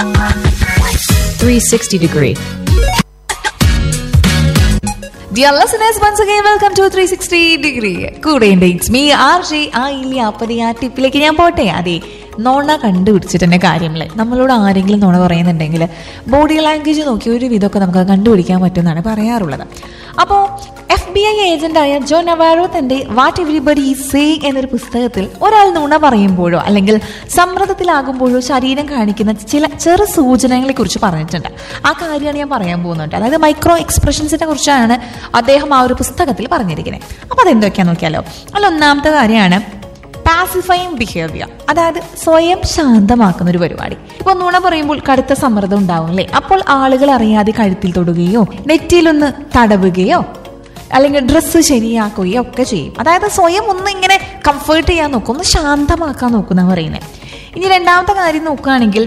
360 degree. Dear listeners, once again, welcome to 360 degree. കൂടെയുണ്ട് it's me R J ആ ഇല്ല apathy ആ ടിപ്പിലേക്ക് ഞാൻ പോട്ടെ അതെ നോണ കണ്ടുപിടിച്ചിട്ട് തന്നെ കാര്യമില്ല നമ്മളോട് ആരെങ്കിലും നോണ പറയുന്നുണ്ടെങ്കിൽ ബോഡി ലാംഗ്വേജ് നോക്കി ഒരു വിധമൊക്കെ നമുക്ക് കണ്ടുപിടിക്കാൻ പറ്റുമെന്നാണ് പറയാറുള്ളത് അപ്പോൾ എഫ് ബി ഐ ഏജന്റായ ജോ നവാരോ തന്റെ വാട്ട് എവരിബഡി സേ എന്നൊരു പുസ്തകത്തിൽ ഒരാൾ നുണ പറയുമ്പോഴോ അല്ലെങ്കിൽ സമ്മർദ്ദത്തിലാകുമ്പോഴോ ശരീരം കാണിക്കുന്ന ചില ചെറു സൂചനകളെ കുറിച്ച് പറഞ്ഞിട്ടുണ്ട് ആ കാര്യമാണ് ഞാൻ പറയാൻ പോകുന്നുണ്ട് അതായത് മൈക്രോ എക്സ്പ്രഷൻസിനെ കുറിച്ചാണ് അദ്ദേഹം ആ ഒരു പുസ്തകത്തിൽ പറഞ്ഞിരിക്കുന്നത് അപ്പൊ അതെന്തൊക്കെയാന്ന് നോക്കിയാലോ അതിൽ ഒന്നാമത്തെ കാര്യമാണ് പാസിഫൈങ് ബിഹേവിയർ അതായത് സ്വയം ശാന്തമാക്കുന്ന ഒരു പരിപാടി ഇപ്പൊ നുണ പറയുമ്പോൾ കടുത്ത സമ്മർദ്ദം ഉണ്ടാവും അല്ലേ അപ്പോൾ ആളുകൾ അറിയാതെ കഴുത്തിൽ തൊടുകയോ നെറ്റിയിലൊന്ന് തടവുകയോ അല്ലെങ്കിൽ ഡ്രസ്സ് ശരിയാക്കുകയോ ഒക്കെ ചെയ്യും അതായത് സ്വയം ഒന്ന് ഇങ്ങനെ കംഫേർട്ട് ചെയ്യാൻ നോക്കും ഒന്ന് ശാന്തമാക്കാൻ നോക്കുന്ന പറയുന്നത് ഇനി രണ്ടാമത്തെ കാര്യം നോക്കുകയാണെങ്കിൽ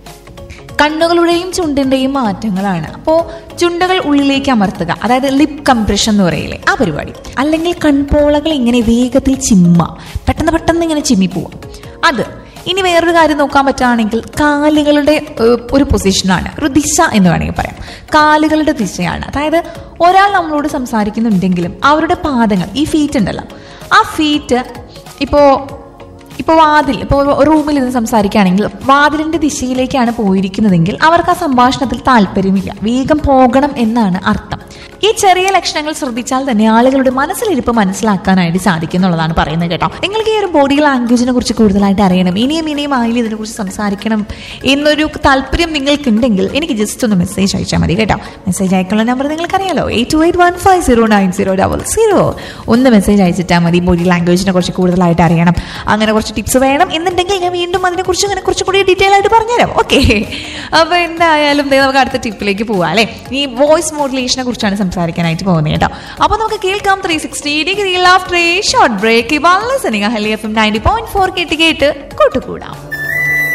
കണ്ണുകളുടെയും ചുണ്ടിന്റെയും മാറ്റങ്ങളാണ് അപ്പോൾ ചുണ്ടുകൾ ഉള്ളിലേക്ക് അമർത്തുക അതായത് ലിപ് കംപ്രഷൻ എന്ന് പറയില്ലേ ആ പരിപാടി അല്ലെങ്കിൽ കൺപോളകൾ ഇങ്ങനെ വേഗത്തിൽ ചിമ്മ പെട്ടെന്ന് പെട്ടെന്ന് ഇങ്ങനെ ചിമ്മി പോവാം അത് ഇനി വേറൊരു കാര്യം നോക്കാൻ പറ്റുകയാണെങ്കിൽ കാലുകളുടെ ഏഹ്, ഒരു പൊസിഷനാണ് ഒരു ദിശ എന്ന് വേണമെങ്കിൽ പറയാം കാലുകളുടെ ദിശയാണ് അതായത് ഒരാൾ നമ്മളോട് സംസാരിക്കുന്നുണ്ടെങ്കിലും അവരുടെ പാദങ്ങൾ ഈ ഫീറ്റ് ഉണ്ടല്ലോ ആ ഫീറ്റ് ഇപ്പോൾ ഇപ്പോൾ വാതിൽ ഇപ്പോൾ റൂമിൽ നിന്ന് സംസാരിക്കുകയാണെങ്കിൽ വാതിലിന്റെ ദിശയിലേക്കാണ് പോയിരിക്കുന്നതെങ്കിൽ അവർക്ക് ആ സംഭാഷണത്തിൽ താല്പര്യമില്ല വേഗം പോകണം എന്നാണ് അർത്ഥം ഈ ചെറിയ ലക്ഷണങ്ങൾ ശ്രദ്ധിച്ചാൽ തന്നെ ആളുകളുടെ മനസ്സിലിരിപ്പ് മനസ്സിലാക്കാനായിട്ട് സാധിക്കും എന്നുള്ളതാണ് പറയുന്നത് കേട്ടോ നിങ്ങൾക്ക് ഈ ഒരു ബോഡി ലാംഗ്വേജിനെ കുറിച്ച് കൂടുതലായിട്ട് അറിയണം ഇനിയും ഇനിയും ആയില്ല ഇതിനെക്കുറിച്ച് സംസാരിക്കണം എന്നൊരു താല്പര്യം നിങ്ങൾക്കുണ്ടെങ്കിൽ എനിക്ക് ജസ്റ്റ് ഒന്ന് മെസ്സേജ് അയച്ചാൽ മതി കേട്ടോ മെസ്സേജ് അയക്കാനുള്ള നമ്പർ നിങ്ങൾക്കറിയാലോ eight two eight one five zero nine zero double zero ഒന്ന് മെസ്സേജ് അയച്ചിട്ടാൽ മതി ബോഡി ലാംഗ്വേജിനെ കുറിച്ച് കൂടുതലായിട്ട് അറിയണം അങ്ങനെ കുറച്ച് ടിപ്സ് വേണം എന്നുണ്ടെങ്കിൽ ഞാൻ വീണ്ടും അതിനെക്കുറിച്ച് അങ്ങനെ കുറച്ചും കൂടി ഡീറ്റെയിൽ ആയിട്ട് പറഞ്ഞുതരാം ഓക്കെ അപ്പോൾ എന്തായാലും ദേ നമുക്ക് അടുത്ത ടിപ്പിലേക്ക് പോവാം അല്ലേ ഈ വോയിസ് മോഡുലേഷനെ കുറിച്ചാണ് സംസാരിക്കാനായിട്ട് പോകുന്നത് കേട്ടോ അപ്പോൾ നമുക്ക് കേൾക്കാം three sixty degree after short break listening ഹെലി F M ninety point four കേട്ട് കേട്ട് കൂട്ടുകൂടാം